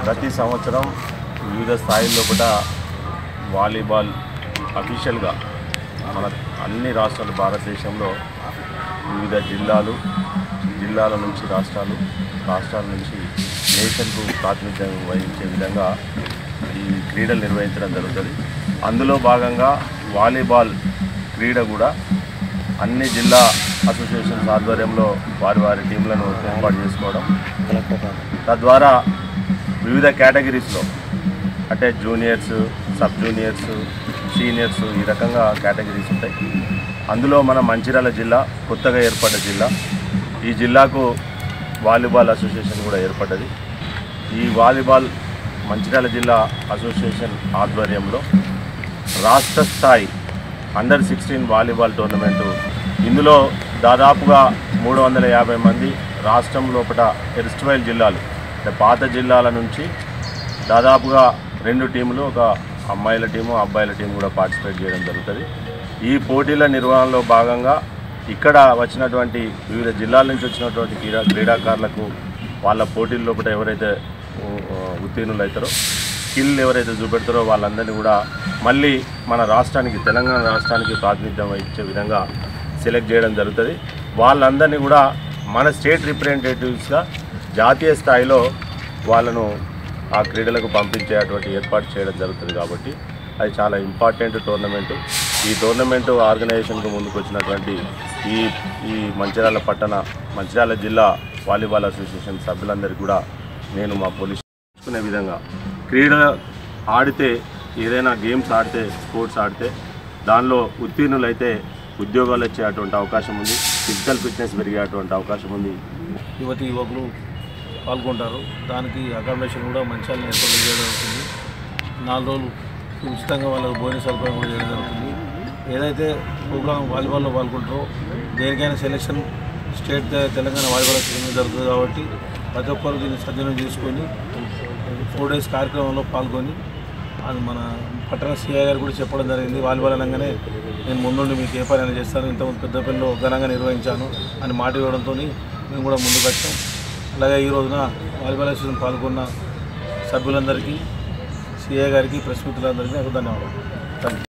ప్రతి సంవత్సరం వివిధ స్థాయిల్లో కూడా వాలీబాల్ అఫీషియల్గా మన అన్ని రాష్ట్రాలు భారతదేశంలో వివిధ జిల్లాలు జిల్లాల నుంచి రాష్ట్రాలు రాష్ట్రాల నుంచి నేషన్కు ప్రాతినిధ్యం వహించే విధంగా ఈ క్రీడలు నిర్వహించడం జరుగుతుంది అందులో భాగంగా వాలీబాల్ క్రీడ కూడా అన్ని జిల్లా అసోసియేషన్స్ ఆధ్వర్యంలో వారి వారి టీంలను ఏర్పాటు చేసుకోవడం తద్వారా వివిధ కేటగిరీస్లో అంటే జూనియర్స్ సబ్ జూనియర్స్ సీనియర్స్ ఈ రకంగా కేటగిరీస్ ఉంటాయి అందులో మన మంచిర్యాల జిల్లా కొత్తగా ఏర్పడ్డ జిల్లా ఈ జిల్లాకు వాలీబాల్ అసోసియేషన్ కూడా ఏర్పడ్డది ఈ వాలీబాల్ మంచిర్యాల జిల్లా అసోసియేషన్ ఆధ్వర్యంలో రాష్ట్ర స్థాయి అండర్ సిక్స్టీన్ వాలీబాల్ టోర్నమెంటు ఇందులో దాదాపుగా మూడు వందల యాభై మంది రాష్ట్రం లోపల ఎరిస్ట్వైల్ జిల్లాలు అంటే పాత జిల్లాల నుంచి దాదాపుగా రెండు టీములు ఒక అమ్మాయిల టీము అబ్బాయిల టీం కూడా పార్టిసిపేట్ చేయడం జరుగుతుంది ఈ పోటీల నిర్వహణలో భాగంగా ఇక్కడ వచ్చినటువంటి వివిధ జిల్లాల నుంచి వచ్చినటువంటి క్రీడా క్రీడాకారులకు వాళ్ళ పోటీల లోపల ఎవరైతే ఉ- ఉత్తీర్ణులు అవుతారో స్కిల్ ఎవరైతే చూపెడతారో వాళ్ళందరినీ కూడా మళ్ళీ మన రాష్ట్రానికి తెలంగాణ రాష్ట్రానికి ప్రాతినిధ్యం వహించే విధంగా సెలెక్ట్ చేయడం జరుగుతుంది వాళ్ళందరినీ కూడా మన స్టేట్ రిప్రజెంటేటివ్స్గా జాతీయ స్థాయిలో వాళ్ళను ఆ క్రీడలకు పంపించేటువంటి ఏర్పాటు చేయడం జరుగుతుంది కాబట్టి అది చాలా ఇంపార్టెంట్ టోర్నమెంట్ ఈ టోర్నమెంట్ ఆర్గనైజేషన్కు ముందుకు వచ్చినటువంటి ఈ ఈ మంచిర్యాల పట్టణ మంచిర్యాల జిల్లా వాలీబాల్ అసోసియేషన్ సభ్యులందరికీ కూడా నేను మా పోలీస్ నేర్చుకునే విధంగా క్రీడ ఆడితే ఏదైనా గేమ్స్ ఆడితే స్పోర్ట్స్ ఆడితే దానిలో ఉత్తీర్ణులైతే ఉద్యోగాలు వచ్చేటువంటి అవకాశం ఉంది ఫిజికల్ ఫిట్నెస్ పెరిగేటువంటి అవకాశం ఉంది యువతి యువకులు పాల్గొంటారు దానికి అకామిడేషన్ కూడా మంచిగా ఏర్పాటు చేయడం జరుగుతుంది నాలుగు రోజులు ఉచితంగా వాళ్ళకు భోజన సదుపాయం కూడా చేయడం జరుగుతుంది ఏదైతే ప్రోగ్రామ్ వాలీబాల్లో పాల్గొంటారో దేనికైనా సెలెక్షన్ స్టేట్ తె- తెలంగాణ వాలీబాల్ అసోసియేషన్ జరుగుతుంది కాబట్టి ప్రతి ఒక్కరు దీన్ని సద్వినియోగం చేసుకొని ఫోర్ డేస్ కార్యక్రమంలో పాల్గొని అది మన పట్టణ సిఐ గారు కూడా చెప్పడం జరిగింది వాలీబాల్ అనగానే నేను ముందుండి మీకు ఏ పని అయినా చేస్తాను ఇంతకుముందు పెద్దపల్లిలో ఘనంగా నిర్వహించాను అని మాట ఇవ్వడంతో మేము కూడా ముందుకు వచ్చాం అలాగే ఈ రోజున వాలీబాల్ అసోసియేషన్ పాల్గొన్న సభ్యులందరికీ సిఐ గారికి ప్రెస్ మిత్రులందరికీ నాకు ధన్యవాదాలు థ్యాంక్ యూ